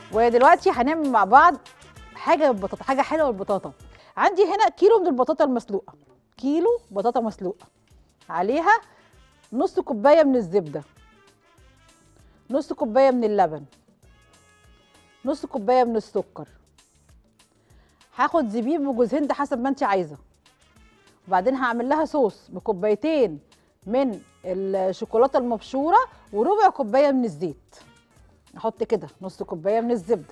ودلوقتي هنعمل مع بعض حاجه بالبطاطا حاجه حلوه بالبطاطا عندي هنا كيلو من البطاطا المسلوقه كيلو بطاطا مسلوقه عليها نص كوبايه من الزبده نص كوبايه من اللبن نص كوبايه من السكر هاخد زبيب وجوز هند حسب ما انت عايزه وبعدين هعمل لها صوص بكوبايتين من الشوكولاته المبشوره وربع كوبايه من الزيت احط كده نص كوبايه من الزبده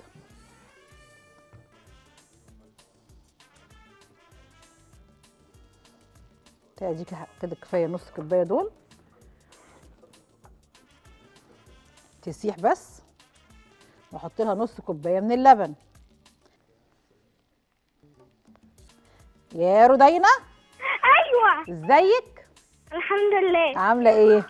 ادي كده كفايه نص كوبايه دول تسيح بس واحط لها نص كوبايه من اللبن يا رودينا ايوه ازيك الحمد لله عامله ايه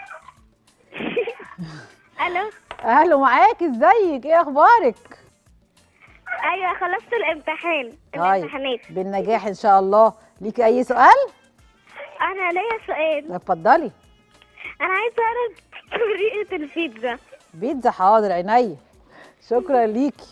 الو اهلا معاك ازيك ايه اخبارك ايوه خلصت الامتحان طيب الامتحانات بالنجاح ان شاء الله ليكي اي سؤال انا ليا سؤال اتفضلي انا عايزه اعرف طريقه البيتزا بيتزا حاضر عينيا شكرا ليكي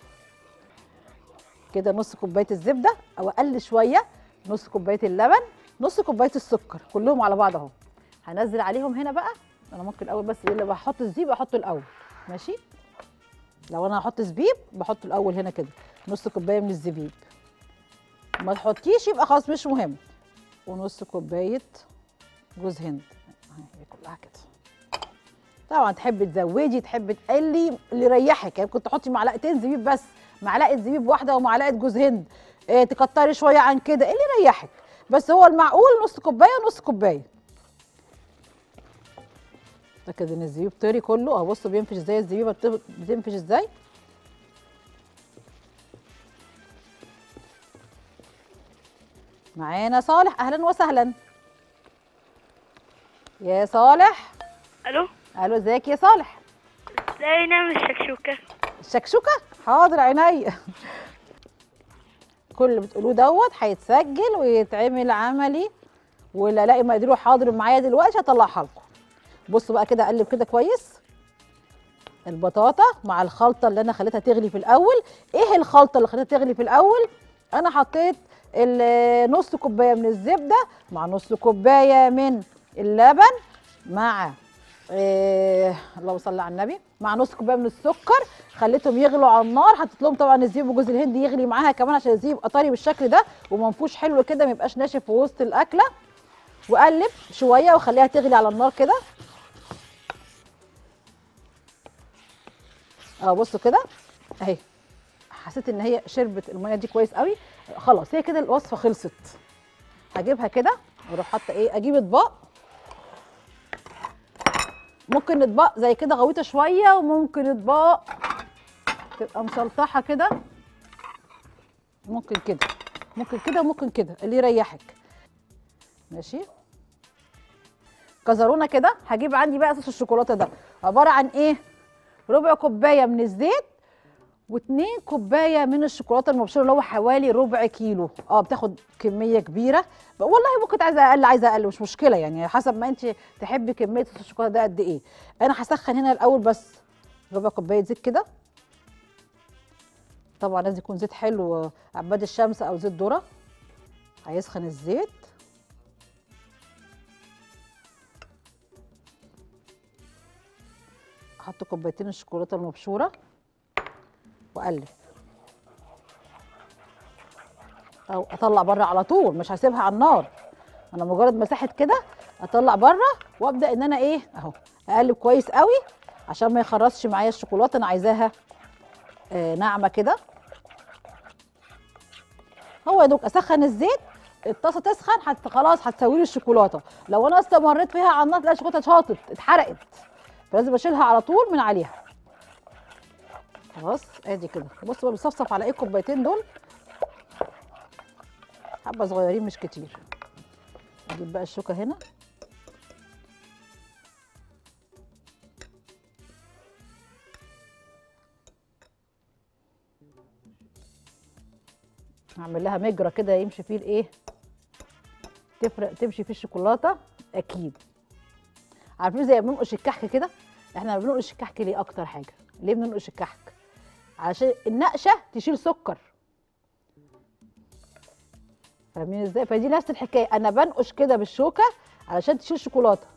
كده نص كوبايه الزبده او اقل شويه نص كوبايه اللبن نص كوبايه السكر كلهم على بعض اهو هنزل عليهم هنا بقى انا ممكن الاول بس اللي بحط الزبيب احطه الاول ماشي لو انا هحط زبيب بحطه الاول هنا كده نص كوبايه من الزبيب ما تحطيش يبقى خلاص مش مهم ونص كوبايه جوز هند اهي كلها كده طبعا تحبي تزودي تحبي تقلي اللي يريحك يعني ممكن تحطي معلقتين زبيب بس معلقه زبيب واحده ومعلقه جوز هند إيه تكتري شويه عن كده إيه اللي يريحك بس هو المعقول نص كوبايه ونص كوبايه اتاكد ان الزبيب طري كله اهو بصوا بينفش ازاي الزبيبه بت- بتنفش ازاي معانا صالح اهلا وسهلا يا صالح الو الو ازيك يا صالح لا نعمل الشكشوكه الشكشوكه حاضر عينيا كل اللي بتقولوه دوت هيتسجل ويتعمل عملي واللي الاقي مقاديره حاضر معايا دلوقتي هطلعها لكم بصوا بقى كده اقلب كده كويس البطاطا مع الخلطه اللي انا خليتها تغلي في الاول ايه الخلطه اللي خليتها تغلي في الاول انا حطيت ال- نص كوبايه من الزبده مع نص كوبايه من اللبن مع إيه اللهم صل على النبي مع نص كوبايه من السكر خليتهم يغلوا على النار حطيت لهم طبعا الزبيب وجوز الهند يغلي معاها كمان عشان الزبيب يبقى طري بالشكل ده ومنفوش حلو كده ما يبقاش ناشف في وسط الاكله واقلب شويه واخليها تغلي على النار كده اه بصوا كده اهي حسيت ان هي شربت الميه دي كويس قوي خلاص هي كده الوصفه خلصت هجيبها كده واروح حاطه ايه اجيب اطباق ممكن اطباق زي كده غويطه شويه وممكن اطباق تبقى مسلطحه كده ممكن كده ممكن كده وممكن كده اللي يريحك ماشي كزرونه كده هجيب عندي بقى صوص الشوكولاته ده عباره عن ايه ربع كوبايه من الزيت واتنين كوبايه من الشوكولاته المبشوره اللي هو حوالي ربع كيلو اه بتاخد كميه كبيره ب- والله ممكن عايزه اقل عايزه اقل مش مشكله يعني حسب ما انت تحبي كميه صوص الشوكولاته ده قد ايه انا هسخن هنا الاول بس ربع كوبايه زيت كده طبعا لازم يكون زيت حلو عباد الشمس او زيت ذره هيسخن الزيت احط كوبايتين الشوكولاته المبشوره واقلب او اطلع بره على طول مش هسيبها على النار انا مجرد مساحه كده اطلع بره وابدا ان انا ايه اهو اقلب كويس قوي عشان ما يخرصش معايا الشوكولاته انا عايزاها آه ناعمه كده هو يا دوب اسخن الزيت الطاسه تسخن حتى خلاص هتسوي لي الشوكولاته لو انا استمريت فيها على النار تلاقي الشوكولاته شاطت اتحرقت فلازم اشيلها على طول من عليها خلاص ادي كده بص بقى بصفصف على ايه الكوبايتين دول حبه صغيرين مش كتير اجيب بقى الشوكه هنا هعمل لها مجرى كده يمشي فيه الايه تفرق تمشي فيه الشوكولاته اكيد عارفين زي ما بننقش الكحك كده احنا بننقش الكحك ليه اكتر حاجه ليه بننقش الكحك عشان النقشه تشيل سكر فاهمين ازاي فدي نفس الحكايه انا بنقش كده بالشوكه علشان تشيل شوكولاته